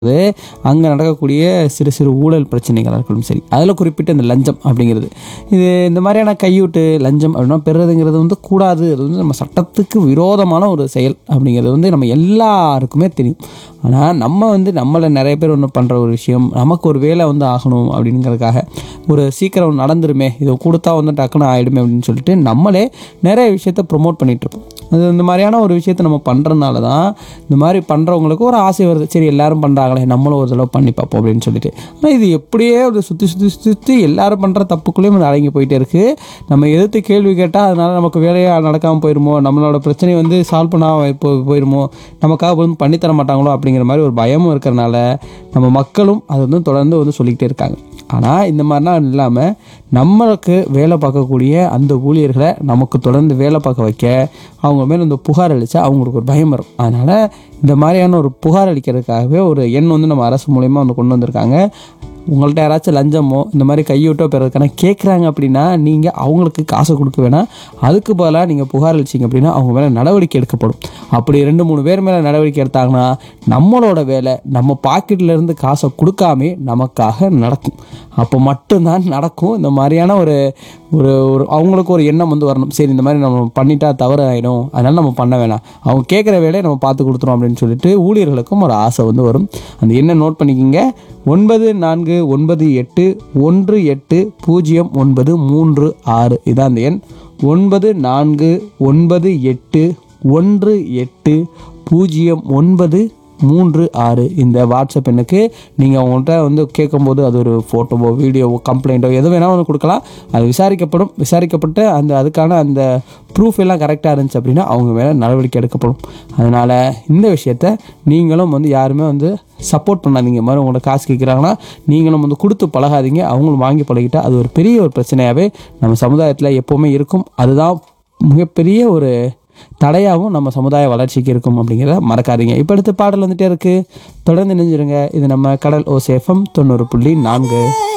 அங்கே நடக்கக்கூடிய சிறு சிறு ஊழல் பிரச்சனைகளாக இருக்கணும் சரி அதில் குறிப்பிட்ட இந்த லஞ்சம் அப்படிங்கிறது இது இந்த மாதிரியான கையூட்டு லஞ்சம் அப்படின்னா பெறுறதுங்கிறது வந்து கூடாது அது வந்து நம்ம சட்டத்துக்கு விரோதமான ஒரு செயல் அப்படிங்கிறது வந்து நம்ம எல்லாருக்குமே தெரியும் ஆனால் நம்ம வந்து நம்மளை நிறைய பேர் ஒன்று பண்ணுற ஒரு விஷயம் நமக்கு ஒரு வேலை வந்து ஆகணும் அப்படிங்கிறதுக்காக ஒரு சீக்கிரம் நடந்துருமே இதை கொடுத்தா வந்து டக்குன்னு ஆகிடுமே அப்படின்னு சொல்லிட்டு நம்மளே நிறைய விஷயத்த ப்ரொமோட் பண்ணிகிட்ருப்போம் அது இந்த மாதிரியான ஒரு விஷயத்த நம்ம பண்ணுறதுனால தான் இந்த மாதிரி பண்ணுறவங்களுக்கு ஒரு ஆசை வருது சரி எல்லாரும் பண்ணுறாங்களே நம்மளும் ஒரு தடவை பண்ணி பார்ப்போம் அப்படின்னு சொல்லிட்டு ஆனால் இது எப்படியே ஒரு சுற்றி சுற்றி சுற்றி எல்லாரும் பண்ணுற தப்புக்குள்ளேயும் அது அடங்கி போயிட்டே இருக்குது நம்ம எதிர்த்து கேள்வி கேட்டால் அதனால் நமக்கு வேலையாக நடக்காமல் போயிருமோ நம்மளோட பிரச்சனை வந்து சால்வ் பண்ணாமல் போ போயிருமோ நமக்காக வந்து பண்ணித்தர மாட்டாங்களோ அப்படிங்கிற மாதிரி ஒரு பயமும் இருக்கிறனால நம்ம மக்களும் அது வந்து தொடர்ந்து வந்து சொல்லிக்கிட்டே இருக்காங்க ஆனால் இந்த மாதிரிலாம் இல்லாமல் நம்மளுக்கு வேலை பார்க்கக்கூடிய அந்த ஊழியர்களை நமக்கு தொடர்ந்து வேலை பார்க்க வைக்க அவங்க மேலே இந்த புகார் அளித்தா அவங்களுக்கு ஒரு பயம் வரும் அதனால் இந்த மாதிரியான ஒரு புகார் அளிக்கிறதுக்காகவே ஒரு எண் வந்து நம்ம அரசு மூலயமா வந்து கொண்டு வந்திருக்காங்க உங்கள்கிட்ட யாராச்சும் லஞ்சமோ இந்த மாதிரி கையூட்டோ பெறதுக்கான கேட்குறாங்க அப்படின்னா நீங்கள் அவங்களுக்கு காசை கொடுக்க வேணாம் அதுக்கு பதிலாக நீங்கள் புகார் அளிச்சிங்க அப்படின்னா அவங்க மேலே நடவடிக்கை எடுக்கப்படும் அப்படி ரெண்டு மூணு பேர் மேலே நடவடிக்கை எடுத்தாங்கன்னா நம்மளோட வேலை நம்ம பாக்கெட்ல இருந்து காசை கொடுக்காமே நமக்காக நடக்கும் அப்போ மட்டும்தான் நடக்கும் இந்த மாதிரியான ஒரு ஒரு ஒரு அவங்களுக்கு ஒரு எண்ணம் வந்து வரணும் சரி இந்த மாதிரி நம்ம பண்ணிட்டா தவறு ஆகிடும் அதனால் நம்ம பண்ண வேணாம் அவங்க கேட்குற வேலையை நம்ம பார்த்து கொடுத்துரும் அப்படின்னு சொல்லிட்டு ஊழியர்களுக்கும் ஒரு ஆசை வந்து வரும் அந்த எண்ணை நோட் பண்ணிக்கிங்க ஒன்பது நான்கு ஒன்பது எட்டு ஒன்று எட்டு பூஜ்ஜியம் ஒன்பது மூன்று ஆறு இதான் அந்த எண் ஒன்பது நான்கு ஒன்பது எட்டு ஒன்று எட்டு பூஜ்ஜியம் ஒன்பது மூன்று ஆறு இந்த வாட்ஸ்அப் எண்ணுக்கு நீங்கள் அவங்கள்ட்ட வந்து கேட்கும்போது அது ஒரு ஃபோட்டோவோ வீடியோவோ கம்ப்ளைண்ட்டோ எது வேணாலும் வந்து கொடுக்கலாம் அது விசாரிக்கப்படும் விசாரிக்கப்பட்டு அந்த அதுக்கான அந்த ப்ரூஃப் எல்லாம் கரெக்டாக இருந்துச்சு அப்படின்னா அவங்க மேலே நடவடிக்கை எடுக்கப்படும் அதனால் இந்த விஷயத்த நீங்களும் வந்து யாருமே வந்து சப்போர்ட் பண்ணாதீங்க மாதிரி உங்கள்ட்ட காசு கேட்குறாங்கன்னா நீங்களும் வந்து கொடுத்து பழகாதீங்க அவங்களும் வாங்கி பழகிட்டா அது ஒரு பெரிய ஒரு பிரச்சனையாகவே நம்ம சமுதாயத்தில் எப்போவுமே இருக்கும் அதுதான் மிகப்பெரிய ஒரு தடையாகவும் நம்ம சமுதாய வளர்ச்சிக்கு இருக்கும் அப்படிங்கிறத மறக்காதீங்க இப்போ அடுத்த பாடல் வந்துட்டே இருக்கு தொடர்ந்து நினைஞ்சிருங்க இது நம்ம கடல் ஓசேஃபம் தொண்ணூறு புள்ளி நான்கு